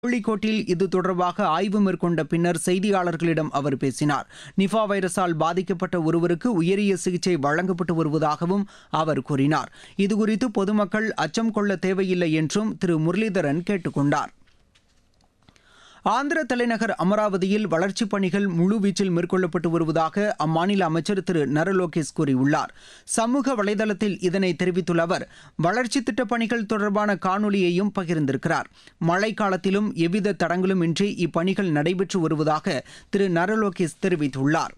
கோழிக்கோட்டில் இது தொடர்பாக ஆய்வு மேற்கொண்ட பின்னர் செய்தியாளர்களிடம் அவர் பேசினார் நிஃபா வைரஸால் பாதிக்கப்பட்ட ஒருவருக்கு உயரிய சிகிச்சை வழங்கப்பட்டு வருவதாகவும் அவர் கூறினார் இதுகுறித்து பொதுமக்கள் அச்சம் கொள்ள தேவையில்லை என்றும் திரு முரளிதரன் கேட்டுக்கொண்டார் ஆந்திர தலைநகர் அமராவதியில் வளர்ச்சிப் பணிகள் முழுவீச்சில் மேற்கொள்ளப்பட்டு வருவதாக அம்மாநில அமைச்சர் திரு நரலோகேஷ் கூறியுள்ளார் சமூக வலைதளத்தில் இதனை தெரிவித்துள்ள அவர் வளர்ச்சித் திட்டப் பணிகள் தொடர்பான காணொலியையும் பகிர்ந்திருக்கிறார் மழைக்காலத்திலும் எவ்வித தடங்களும் இன்றி இப்பணிகள் நடைபெற்று வருவதாக திரு நரலோகேஷ் தெரிவித்துள்ளார்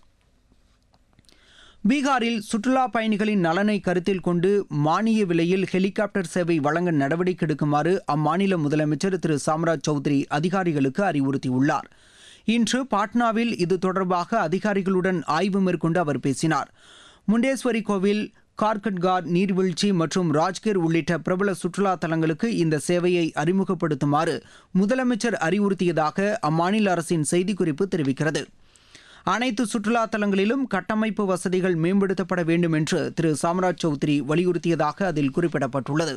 பீகாரில் சுற்றுலா பயணிகளின் நலனை கருத்தில் கொண்டு மானிய விலையில் ஹெலிகாப்டர் சேவை வழங்க நடவடிக்கை எடுக்குமாறு அம்மாநில முதலமைச்சர் திரு சாம்ராஜ் சௌத்ரி அதிகாரிகளுக்கு அறிவுறுத்தியுள்ளார் இன்று பாட்னாவில் இது தொடர்பாக அதிகாரிகளுடன் ஆய்வு மேற்கொண்டு அவர் பேசினார் முண்டேஸ்வரி கோவில் கார்கட்கார் நீர்வீழ்ச்சி மற்றும் ராஜ்கிர் உள்ளிட்ட பிரபல சுற்றுலா தலங்களுக்கு இந்த சேவையை அறிமுகப்படுத்துமாறு முதலமைச்சர் அறிவுறுத்தியதாக அம்மாநில அரசின் செய்திக்குறிப்பு தெரிவிக்கிறது அனைத்து சுற்றுலா தலங்களிலும் கட்டமைப்பு வசதிகள் மேம்படுத்தப்பட வேண்டும் என்று திரு சாம்ராஜ் சௌத்ரி வலியுறுத்தியதாக அதில் குறிப்பிடப்பட்டுள்ளது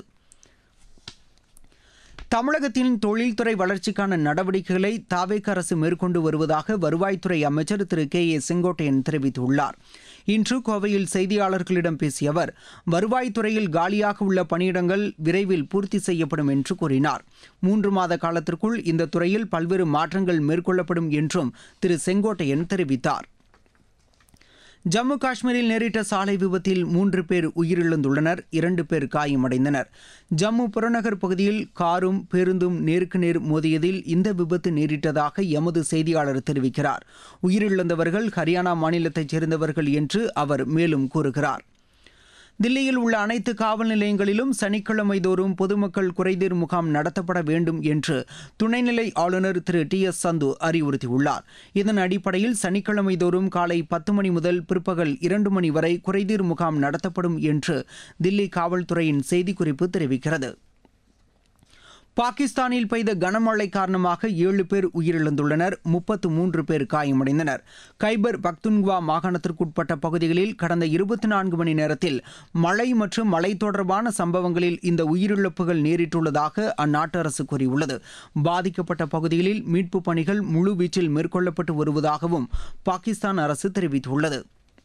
தமிழகத்தின் தொழில்துறை வளர்ச்சிக்கான நடவடிக்கைகளை தாவேக அரசு மேற்கொண்டு வருவதாக வருவாய்த்துறை அமைச்சர் திரு கே ஏ செங்கோட்டையன் தெரிவித்துள்ளார் இன்று கோவையில் செய்தியாளர்களிடம் பேசிய அவர் வருவாய்த்துறையில் காலியாக உள்ள பணியிடங்கள் விரைவில் பூர்த்தி செய்யப்படும் என்று கூறினார் மூன்று மாத காலத்திற்குள் இந்த துறையில் பல்வேறு மாற்றங்கள் மேற்கொள்ளப்படும் என்றும் திரு செங்கோட்டையன் தெரிவித்தார் ஜம்மு காஷ்மீரில் நேரிட்ட சாலை விபத்தில் மூன்று பேர் உயிரிழந்துள்ளனர் இரண்டு பேர் காயமடைந்தனர் ஜம்மு புறநகர் பகுதியில் காரும் பேருந்தும் நேருக்கு நேர் மோதியதில் இந்த விபத்து நேரிட்டதாக எமது செய்தியாளர் தெரிவிக்கிறார் உயிரிழந்தவர்கள் ஹரியானா மாநிலத்தைச் சேர்ந்தவர்கள் என்று அவர் மேலும் கூறுகிறார் தில்லியில் உள்ள அனைத்து காவல் நிலையங்களிலும் சனிக்கிழமை தோறும் பொதுமக்கள் குறைதீர் முகாம் நடத்தப்பட வேண்டும் என்று துணைநிலை ஆளுநர் திரு டி எஸ் சந்து அறிவுறுத்தியுள்ளார் இதன் அடிப்படையில் சனிக்கிழமை தோறும் காலை பத்து மணி முதல் பிற்பகல் இரண்டு மணி வரை குறைதீர் முகாம் நடத்தப்படும் என்று தில்லி காவல்துறையின் செய்திக்குறிப்பு தெரிவிக்கிறது பாகிஸ்தானில் பெய்த கனமழை காரணமாக ஏழு பேர் உயிரிழந்துள்ளனர் முப்பத்து மூன்று பேர் காயமடைந்தனர் கைபர் பக்துன்குவா மாகாணத்திற்குட்பட்ட பகுதிகளில் கடந்த இருபத்தி நான்கு மணி நேரத்தில் மழை மற்றும் மழை தொடர்பான சம்பவங்களில் இந்த உயிரிழப்புகள் நேரிட்டுள்ளதாக அந்நாட்டு அரசு கூறியுள்ளது பாதிக்கப்பட்ட பகுதிகளில் மீட்புப் பணிகள் முழுவீச்சில் மேற்கொள்ளப்பட்டு வருவதாகவும் பாகிஸ்தான் அரசு தெரிவித்துள்ளது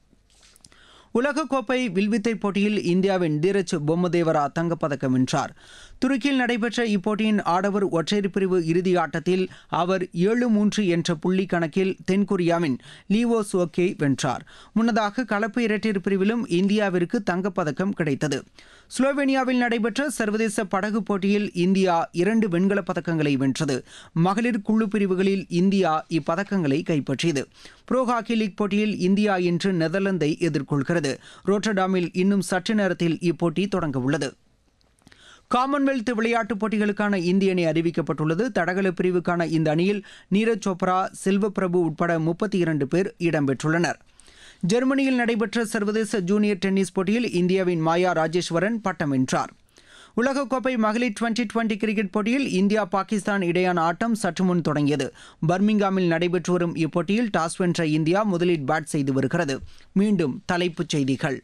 உலகக்கோப்பை வில்வித்தை போட்டியில் இந்தியாவின் தீரஜ் பொம்மதேவரா தங்கப்பதக்கம் வென்றார் துருக்கியில் நடைபெற்ற இப்போட்டியின் ஆடவர் ஒற்றையர் பிரிவு இறுதி ஆட்டத்தில் அவர் ஏழு மூன்று என்ற புள்ளி கணக்கில் தென்கொரியாவின் லீவோ சோக்கே வென்றார் முன்னதாக கலப்பு இரட்டையர் பிரிவிலும் இந்தியாவிற்கு தங்கப்பதக்கம் கிடைத்தது ஸ்லோவேனியாவில் நடைபெற்ற சர்வதேச படகு போட்டியில் இந்தியா இரண்டு வெண்கலப் பதக்கங்களை வென்றது மகளிர் குழு பிரிவுகளில் இந்தியா இப்பதக்கங்களை கைப்பற்றியது புரோ ஹாக்கி லீக் போட்டியில் இந்தியா இன்று நெதர்லாந்தை எதிர்கொள்கிறது ரோட்டர்டாமில் இன்னும் சற்று நேரத்தில் இப்போட்டி தொடங்க உள்ளது காமன்வெல்த் விளையாட்டுப் போட்டிகளுக்கான இந்திய அணி அறிவிக்கப்பட்டுள்ளது தடகள பிரிவுக்கான இந்த அணியில் நீரஜ் சோப்ரா செல்வப்பிரபு உட்பட முப்பத்தி இரண்டு பேர் இடம்பெற்றுள்ளனர் ஜெர்மனியில் நடைபெற்ற சர்வதேச ஜூனியர் டென்னிஸ் போட்டியில் இந்தியாவின் மாயா ராஜேஸ்வரன் பட்டம் வென்றார் உலகக்கோப்பை மகளிர் டுவெண்டி டுவெண்டி கிரிக்கெட் போட்டியில் இந்தியா பாகிஸ்தான் இடையான ஆட்டம் சற்று முன் தொடங்கியது பர்மிங்காமில் நடைபெற்று வரும் இப்போட்டியில் டாஸ் வென்ற இந்தியா முதலில் பேட் செய்து வருகிறது மீண்டும் தலைப்புச் செய்திகள்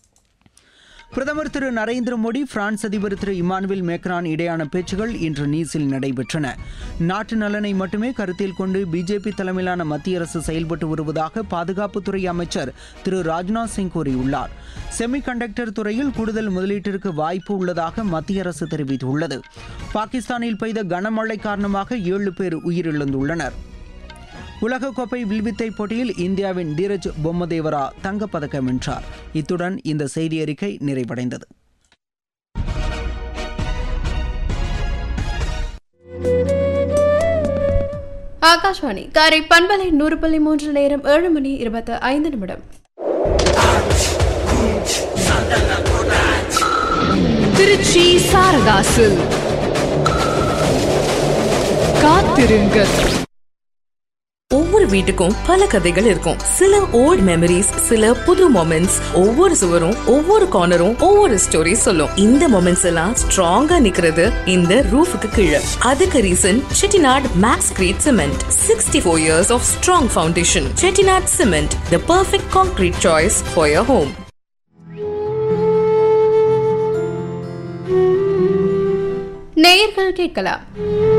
பிரதமர் திரு நரேந்திர மோடி பிரான்ஸ் அதிபர் திரு இமானுவேல் மேக்ரான் இடையான பேச்சுகள் இன்று நீஸில் நடைபெற்றன நாட்டு நலனை மட்டுமே கருத்தில் கொண்டு பிஜேபி தலைமையிலான மத்திய அரசு செயல்பட்டு வருவதாக பாதுகாப்புத்துறை அமைச்சர் திரு ராஜ்நாத் சிங் கூறியுள்ளார் செமி கண்டக்டர் துறையில் கூடுதல் முதலீட்டிற்கு வாய்ப்பு உள்ளதாக மத்திய அரசு தெரிவித்துள்ளது பாகிஸ்தானில் பெய்த கனமழை காரணமாக ஏழு பேர் உயிரிழந்துள்ளனர் உலகக்கோப்பை வில்வித்தை போட்டியில் இந்தியாவின் தீரஜ் பொம்மதேவரா தங்கப்பதக்கம் வென்றார் இத்துடன் இந்த செய்தி அறிக்கை நிறைவடைந்தது ஆகாஷ்வாணி காரை பண்பலை நூறு புள்ளி மூன்று நேரம் ஏழு மணி இருபத்தி ஐந்து நிமிடம் திருச்சி சாரதாசு காத்திருங்கள் ஒவ்வொரு வீட்டுக்கும் பல கதைகள் இருக்கும் சில ஓல்ட் மெமரிஸ் சில புது மொமெண்ட்ஸ் ஒவ்வொரு சுவரும் ஒவ்வொரு கார்னரும் ஒவ்வொரு ஸ்டோரி சொல்லும் இந்த மொமெண்ட்ஸ் எல்லாம் ஸ்ட்ராங்கா நிக்கிறது இந்த ரூஃபுக்கு கீழே அதுக்கு reason Chettinad max crete cement sixty four years of strong foundation Chettinad cement the perfect concrete choice for your home நேயர்கள் கேட்கலாம்